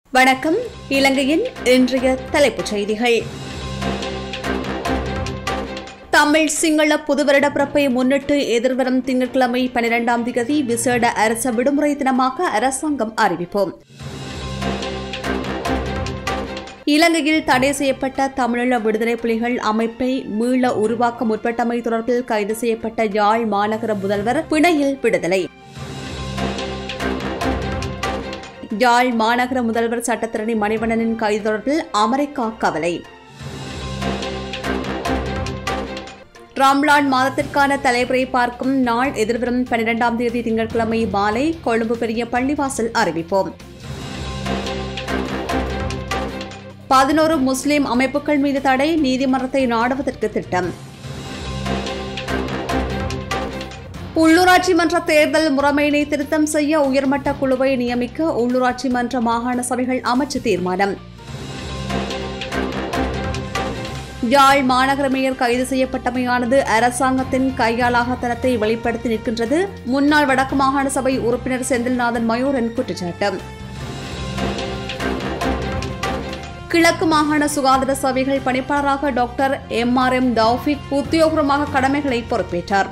வணக்கம் இலங்கையின் இன்றைய தலைப்புச் செய்திகள் தமிழ் சிங்கள புதுவருட பிறப்பை முன்னிட்டு எதிர்வரும் திங்கட்கிழமை பனிரெண்டாம் தேதி விசேட அரச விடுமுறை தினமாக அரசாங்கம் அறிவிப்போம் இலங்கையில் தடை செய்யப்பட்ட தமிழீழ விடுதலை புலிகள் அமைப்பை மீள உருவாக்க முற்பட்டமை தொடர்பில் கைது செய்யப்பட்ட யாழ் மாநகர முதல்வர் பிணையில் விடுதலை யாழ் மாநகர முதல்வர் சட்டத்திரணி மணிவண்ணனின் கைது தொடர்பில் அமெரிக்கா கவலை ராம்லான் மாதத்திற்கான தலைவரை பார்க்கும் நாள் எதிர்வரும் பனிரெண்டாம் தேதி திங்கட்கிழமை மாலை கொழும்பு பெரிய பள்ளிவாசல் அறிவிப்போம் பதினோரு முஸ்லிம் அமைப்புகள் மீது தடை நீதிமன்றத்தை நாடுவதற்கு திட்டம் உள்ளூராட்சி மன்ற தேர்தல் முறைமையினை திருத்தம் செய்ய உயர்மட்ட குழுவை நியமிக்க உள்ளூராட்சி மன்ற மாகாண சபைகள் அமைச்சு தீர்மானம் யாழ் மாநகர மேயர் கைது செய்யப்பட்டமையானது அரசாங்கத்தின் கையாளாகத்தனத்தை வெளிப்படுத்தி நிற்கின்றது முன்னாள் வடக்கு மாகாண சபை உறுப்பினர் செந்தில்நாதன் மயூரன் குற்றச்சாட்டு கிழக்கு மாகாண சுகாதார சபைகள் பணிப்பாளராக doctor M R M Thowfeek உத்தியோகபூர்வமாக கடமைகளை பொறுப்பேற்றார்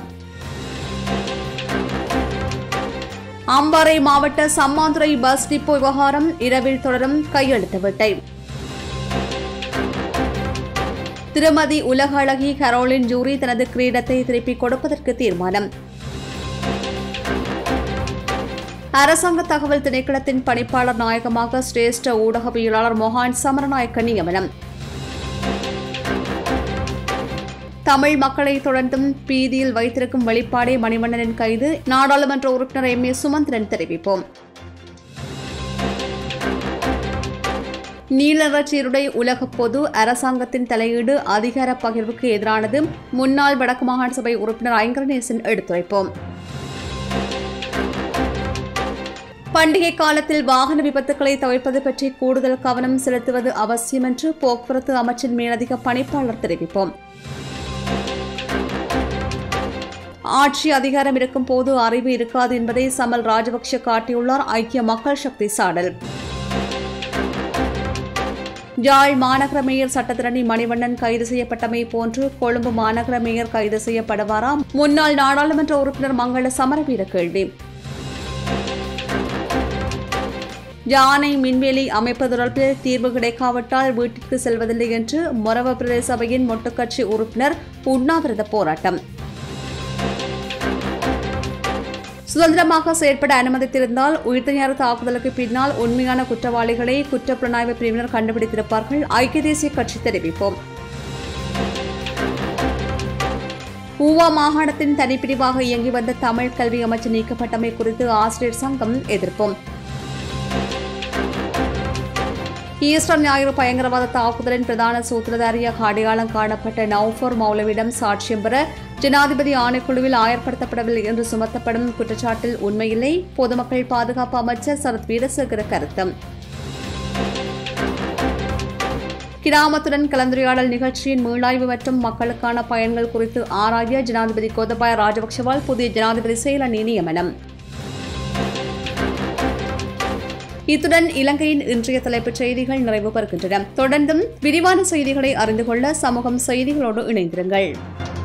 அம்பாறை மாவட்ட சம்மாந்துறை பஸ் டிப்போ விவகாரம் இரவில் தொடரும் கையெழுத்து வேட்டை திருமதி உலக அழகி கரோலின் ஜூரி தனது கிரீடத்தை திருப்பிக் கொடுப்பதற்கு தீர்மானம் அரசாங்க தகவல் திணைக்களத்தின் பணிப்பாளர் நாயகமாக சிரேஷ்ட ஊடகவியலாளர் மொஹான் சமரநாயக்க நியமனம் தமிழ் மக்களை தொடர்ந்தும் பீதியில் வைத்திருக்கும் வெளிப்பாடே மணிவண்ணனின் கைது நாடாளுமன்ற உறுப்பினர் எம் ஏ சுமந்திரன் தெரிவிப்போம் நீலரச்சீருடை உலக பொது அரசாங்கத்தின் தலையீடு அதிகார பகிர்வுக்கு எதிரானது முன்னாள் வடக்கு மாகாண சபை உறுப்பினர் ஐங்கரநேசன் எடுத்துரைப்போம் பண்டிகை காலத்தில் வாகன விபத்துக்களை தவிர்ப்பது பற்றி கூடுதல் கவனம் செலுத்துவது அவசியம் என்று போக்குவரத்து அமைச்சின் மேலதிக பணிப்பாளர் தெரிவிப்போம் ஆட்சி அதிகாரம் இருக்கும் போது அறிவு இருக்காது என்பதை சமல் ராஜபக்ஷ காட்டியுள்ளார் ஐக்கிய மக்கள் சக்தி சாடல் யாழ் மாநகர மேயர் சட்டத்திரணி மணிவண்ணன் கைது செய்யப்பட்டமை போன்று கொழும்பு மாநகர மேயர் கைது செய்யப்படுவாரா முன்னாள் நாடாளுமன்ற உறுப்பினர் மங்கள சமரவீர கேள்வி யானை மின்வேலி அமைப்பது தொடர்பில் தீர்வு கிடைக்காவிட்டால் வீட்டிற்கு செல்வதில்லை என்று மொரவ பிரதேச சபையின் மொட்டுக்கட்சி உறுப்பினர் உண்ணாவிரத போராட்டம் சுதந்திரமாக செயற்பட அனுமதித்திருந்தால் உயிர்த்தஞான தாக்குதலுக்கு பின்னால் உண்மையான குற்றவாளிகளை குற்றப்புலனாய்வு பிரிவினர் கண்டுபிடித்திருப்பார்கள் ஐக்கிய தேசிய கட்சி தெரிவிப்போம் ஊவா மாகாணத்தின் தனிப்பிரிவாக இயங்கி வந்த தமிழ் கல்வி அமைச்சு நீக்கப்பட்டமை குறித்து ஆசிரியர் சங்கம் எதிர்ப்போம் ஈஸ்டர் ஞாயிறு பயங்கரவாத தாக்குதலின் பிரதான சூத்திரதாரியாக அடையாளம் காணப்பட்ட நவ்ஃபர் மௌலவிடம் சாட்சியம் பெற ஜனாதிபதி ஆணைக்குழுவில் ஆயர்படுத்தப்படவில்லை என்று சுமத்தப்படும் குற்றச்சாட்டில் உண்மையில்லை பொதுமக்கள் பாதுகாப்பு அமைச்சர் சரத் வீரசேகர கருத்தம் கிராமத்துடன் கலந்துரையாடல் நிகழ்ச்சியின் மீளாய்வு மற்றும் மக்களுக்கான பயன்கள் குறித்து ஆராய ஜனாதிபதி கோதபாய ராஜபக்சவால் புதிய ஜனாதிபதி செயலணி நியமனம் இத்துடன் இலங்கையின் இன்றைய தலைப்புச் செய்திகள் நிறைவு பெறுகின்றன தொடர்ந்தும் விரிவான செய்திகளை அறிந்து கொள்ள சமூகம் செய்திகளோடு இணைந்திருங்கள்